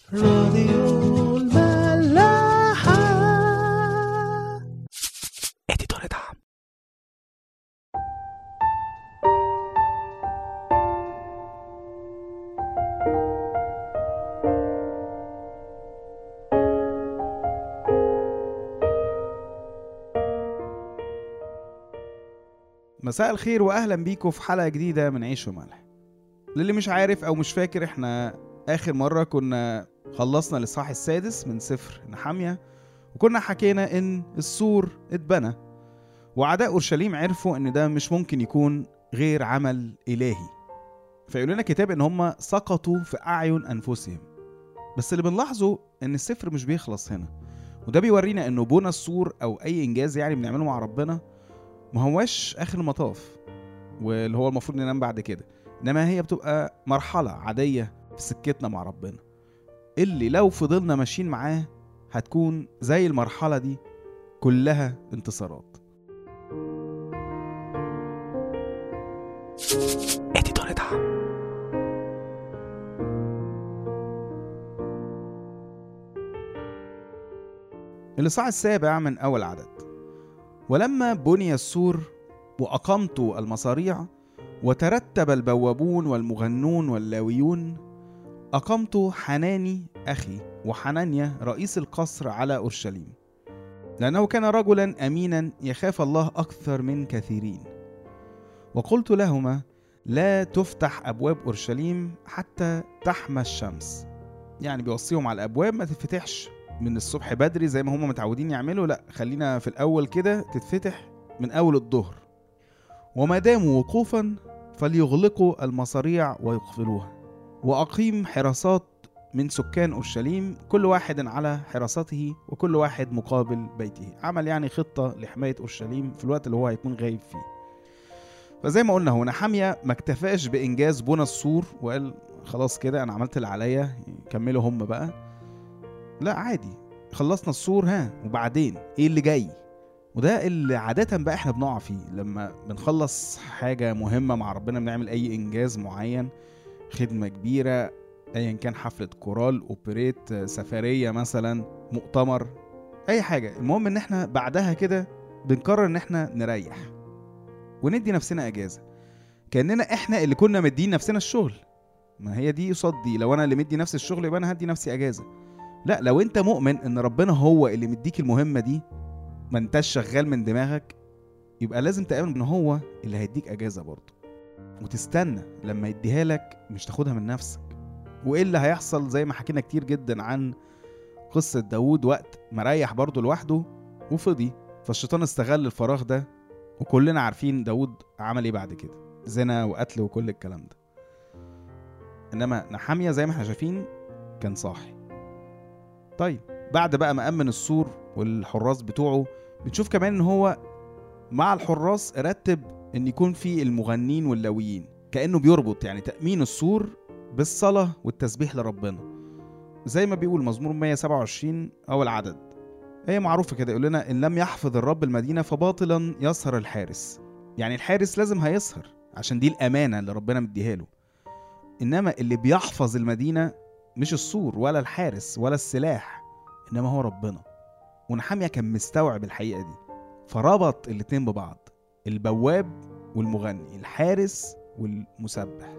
راديو الملاحة اديتور دعم مساء الخير واهلا بيكم في حلقه جديده من عيش وملح للي مش عارف او مش فاكر احنا اخر مره كنا خلصنا الاصحاح السادس من سفر نحاميه وكنا حكينا ان السور اتبنى واعداء اورشليم عرفوا ان ده مش ممكن يكون غير عمل الهي فيقول لنا الكتاب ان هم سقطوا في اعين انفسهم بس اللي بنلاحظه ان السفر مش بيخلص هنا وده بيورينا انه بنى السور او اي انجاز يعني بنعمله مع ربنا ما هواش اخر المطاف واللي هو المفروض ننام بعد كده انما هي بتبقى مرحله عاديه في سكتنا مع ربنا اللي لو فضلنا ماشيين معاه هتكون زي المرحله دي كلها انتصارات اديتور دعم الإصحاح السابع من أول عدد ولما بني السور وأقمت المصاريع وترتب البوابون والمغنون واللاويون أقمت حناني أخي وحنانيا رئيس القصر على أورشليم لأنه كان رجلا أمينا يخاف الله أكثر من كثيرين وقلت لهما لا تفتح أبواب أورشليم حتى تحمى الشمس يعني بيوصيهم على الأبواب ما تتفتحش من الصبح بدري زي ما هم متعودين يعملوا لا خلينا في الأول كده تتفتح من أول الظهر وما داموا وقوفا فليغلقوا المصاريع ويقفلوها وأقيم حراسات من سكان أورشليم كل واحد على حراسته وكل واحد مقابل بيته عمل يعني خطة لحماية أورشليم في الوقت اللي هو هيكون غايب فيه فزي ما قلنا هو نحامية ما اكتفاش بإنجاز بنى السور وقال خلاص كده أنا عملت اللي عليا كملوا هم بقى لا عادي خلصنا السور ها وبعدين ايه اللي جاي وده اللي عادة بقى احنا بنقع فيه لما بنخلص حاجة مهمة مع ربنا بنعمل أي إنجاز معين خدمة كبيرة أيا كان حفلة كورال أوبريت سفرية مثلا مؤتمر أي حاجة المهم إن احنا بعدها كده بنقرر إن احنا نريح وندي نفسنا أجازة كأننا احنا اللي كنا مدين نفسنا الشغل ما هي دي قصاد دي لو أنا اللي مدي نفسي الشغل يبقى أنا هدي نفسي أجازة لا لو انت مؤمن ان ربنا هو اللي مديك المهمه دي ما انتش شغال من دماغك يبقى لازم تامن ان هو اللي هيديك اجازه برضه وتستنى لما يديها لك مش تاخدها من نفسك وايه اللي هيحصل زي ما حكينا كتير جدا عن قصه داوود وقت مريح برضه لوحده وفضي فالشيطان استغل الفراغ ده وكلنا عارفين داوود عمل ايه بعد كده زنا وقتل وكل الكلام ده انما نحاميه زي ما احنا شايفين كان صاحي طيب بعد بقى ما أمن السور والحراس بتوعه بنشوف كمان إن هو مع الحراس رتب إن يكون في المغنين واللاويين كأنه بيربط يعني تأمين السور بالصلاة والتسبيح لربنا زي ما بيقول مزمور 127 أول عدد هي معروفة كده يقول لنا إن لم يحفظ الرب المدينة فباطلا يسهر الحارس يعني الحارس لازم هيسهر عشان دي الأمانة اللي ربنا مديها له إنما اللي بيحفظ المدينة مش السور ولا الحارس ولا السلاح انما هو ربنا ونحامية كان مستوعب الحقيقة دي فربط الاتنين ببعض البواب والمغني الحارس والمسبح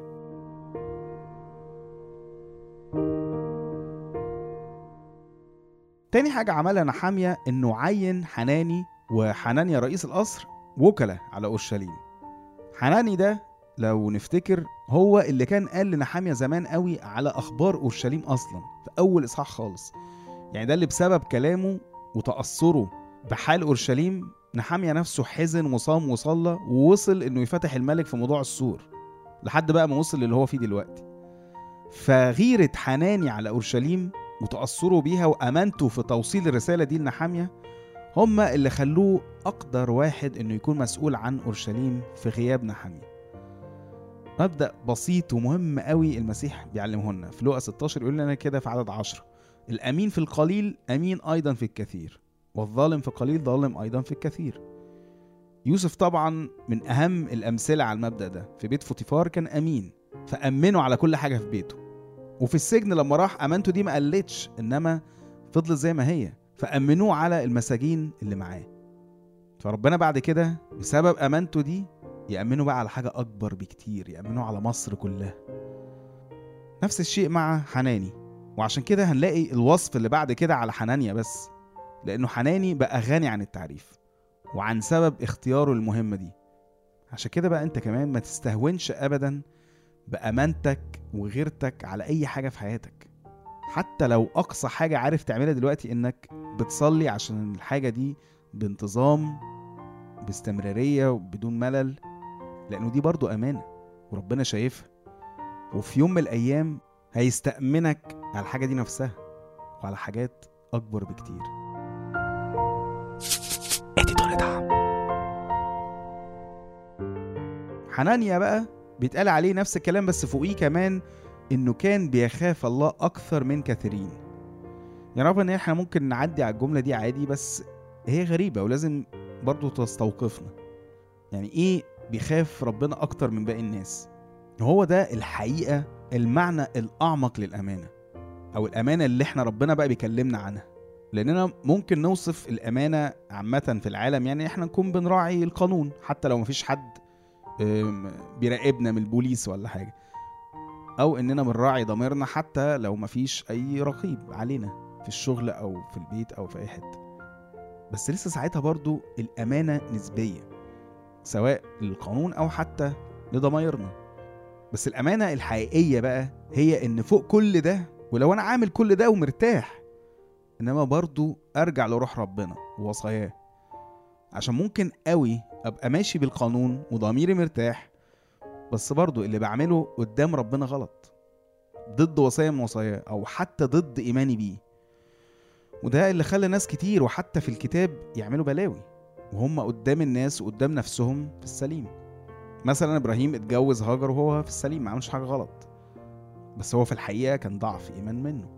تاني حاجة عملها نحامية انه عين حناني وحنانيا رئيس القصر وكلاء على اورشليم حناني ده لو نفتكر هو اللي كان قال لنحامية زمان قوي على أخبار أورشليم أصلا في أول إصحاح خالص يعني ده اللي بسبب كلامه وتأثره بحال أورشليم نحامية نفسه حزن وصام وصلى ووصل إنه يفتح الملك في موضوع السور لحد بقى ما وصل اللي هو فيه دلوقتي فغيرة حناني على أورشليم وتأثره بيها وأمانته في توصيل الرسالة دي لنحامية هما اللي خلوه أقدر واحد إنه يكون مسؤول عن أورشليم في غياب نحامية مبدأ بسيط ومهم قوي المسيح بيعلمه لنا في لوقا 16 يقول لنا كده في عدد 10 الأمين في القليل أمين أيضا في الكثير والظالم في القليل ظالم أيضا في الكثير يوسف طبعا من أهم الأمثلة على المبدأ ده في بيت فوتيفار كان أمين فأمنه على كل حاجة في بيته وفي السجن لما راح امانته دي ما قلتش انما فضلت زي ما هي فامنوه على المساجين اللي معاه فربنا بعد كده بسبب امانته دي يامنوا بقى على حاجه اكبر بكتير يامنوا على مصر كلها نفس الشيء مع حناني وعشان كده هنلاقي الوصف اللي بعد كده على حنانيا بس لانه حناني بقى غني عن التعريف وعن سبب اختياره المهمه دي عشان كده بقى انت كمان ما تستهونش ابدا بامانتك وغيرتك على اي حاجه في حياتك حتى لو اقصى حاجه عارف تعملها دلوقتي انك بتصلي عشان الحاجه دي بانتظام باستمراريه وبدون ملل لانه دي برضو امانه وربنا شايفها وفي يوم من الايام هيستأمنك على الحاجه دي نفسها وعلى حاجات اكبر بكتير حنانيا بقى بيتقال عليه نفس الكلام بس فوقيه كمان انه كان بيخاف الله اكثر من كثيرين يعني رغم ان احنا ممكن نعدي على الجمله دي عادي بس هي غريبه ولازم برضو تستوقفنا يعني ايه بيخاف ربنا اكتر من باقي الناس هو ده الحقيقه المعنى الاعمق للامانه او الامانه اللي احنا ربنا بقى بيكلمنا عنها لاننا ممكن نوصف الامانه عامه في العالم يعني احنا نكون بنراعي القانون حتى لو مفيش حد أم، بيراقبنا من البوليس ولا حاجه او اننا بنراعي ضميرنا حتى لو مفيش اي رقيب علينا في الشغل او في البيت او في اي حته بس لسه ساعتها برضو الامانه نسبيه سواء للقانون او حتى لضمايرنا بس الامانه الحقيقيه بقى هي ان فوق كل ده ولو انا عامل كل ده ومرتاح انما برضو ارجع لروح ربنا ووصاياه عشان ممكن قوي ابقى ماشي بالقانون وضميري مرتاح بس برضو اللي بعمله قدام ربنا غلط ضد وصايا من وصاياه او حتى ضد ايماني بيه وده اللي خلى ناس كتير وحتى في الكتاب يعملوا بلاوي وهم قدام الناس وقدام نفسهم في السليم مثلا ابراهيم اتجوز هاجر وهو في السليم ما عملش حاجه غلط بس هو في الحقيقه كان ضعف ايمان منه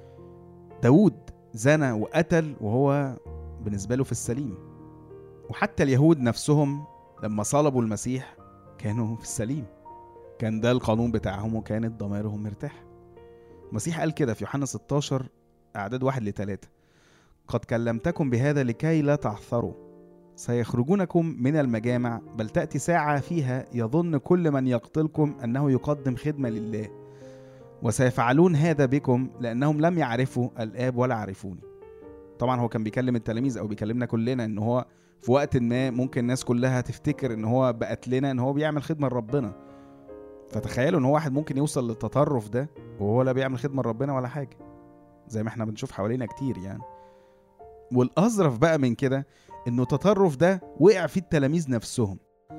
داود زنى وقتل وهو بالنسبه له في السليم وحتى اليهود نفسهم لما صلبوا المسيح كانوا في السليم كان ده القانون بتاعهم وكانت ضمائرهم مرتاحة المسيح قال كده في يوحنا 16 أعداد واحد لتلاتة قد كلمتكم بهذا لكي لا تعثروا سيخرجونكم من المجامع بل تأتي ساعة فيها يظن كل من يقتلكم أنه يقدم خدمة لله وسيفعلون هذا بكم لأنهم لم يعرفوا الآب ولا عرفوني طبعا هو كان بيكلم التلاميذ أو بيكلمنا كلنا إن هو في وقت ما ممكن الناس كلها تفتكر ان هو بقت لنا ان هو بيعمل خدمه لربنا فتخيلوا ان هو واحد ممكن يوصل للتطرف ده وهو لا بيعمل خدمه لربنا ولا حاجه زي ما احنا بنشوف حوالينا كتير يعني والاظرف بقى من كده انه التطرف ده وقع فيه التلاميذ نفسهم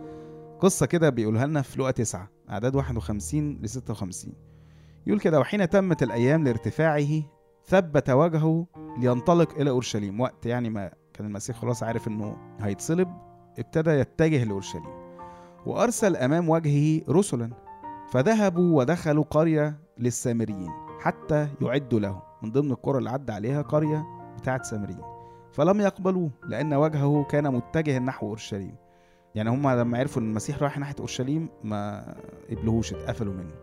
قصة كده بيقولها لنا في لقا 9 أعداد 51 ل 56 يقول كده وحين تمت الأيام لارتفاعه ثبت وجهه لينطلق إلى أورشليم وقت يعني ما كان المسيح خلاص عارف انه هيتصلب ابتدى يتجه لاورشليم وارسل امام وجهه رسلا فذهبوا ودخلوا قريه للسامريين حتى يعدوا له من ضمن القرى اللي عدى عليها قريه بتاعت سامريين فلم يقبلوه لان وجهه كان متجها نحو اورشليم يعني هم لما عرفوا ان المسيح رايح ناحيه اورشليم ما قبلوهوش اتقفلوا منه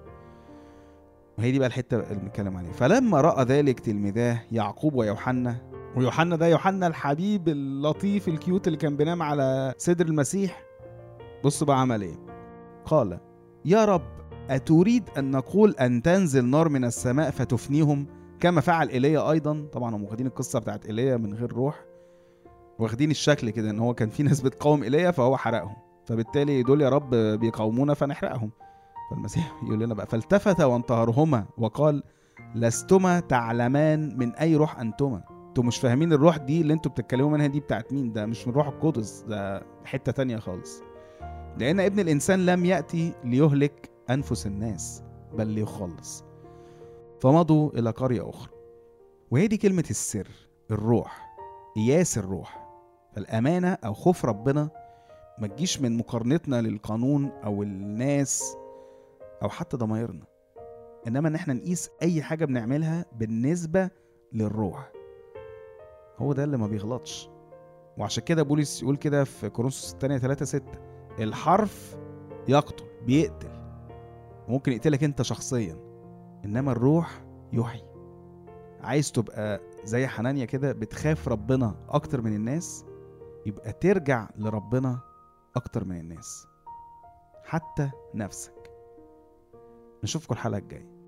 وهي دي بقى الحته اللي بنتكلم عليها فلما راى ذلك تلميذاه يعقوب ويوحنا ويوحنا ده يوحنا الحبيب اللطيف الكيوت اللي كان بينام على صدر المسيح بص بقى عمل ايه قال يا رب أتريد أن نقول أن تنزل نار من السماء فتفنيهم كما فعل إيليا أيضا طبعا هم واخدين القصة بتاعت إيليا من غير روح واخدين الشكل كده ان هو كان في ناس بتقاوم ايليا فهو حرقهم فبالتالي دول يا رب بيقاومونا فنحرقهم فالمسيح يقول لنا بقى فالتفت وانتهرهما وقال لستما تعلمان من اي روح انتما انتوا مش فاهمين الروح دي اللي انتوا بتتكلموا منها دي بتاعت مين ده مش من روح القدس ده حتة تانية خالص لأن ابن الإنسان لم يأتي ليهلك أنفس الناس بل ليخلص فمضوا إلى قرية أخرى وهي دي كلمة السر الروح إياس الروح فالأمانة أو خوف ربنا ما تجيش من مقارنتنا للقانون أو الناس أو حتى ضمايرنا إنما إن إحنا نقيس أي حاجة بنعملها بالنسبة للروح هو ده اللي ما بيغلطش وعشان كده بولس يقول كده في كورنثوس الثانية 3 6 الحرف يقتل بيقتل ممكن يقتلك انت شخصيا انما الروح يحيي عايز تبقى زي حنانيا كده بتخاف ربنا اكتر من الناس يبقى ترجع لربنا اكتر من الناس حتى نفسك نشوفكم الحلقه الجايه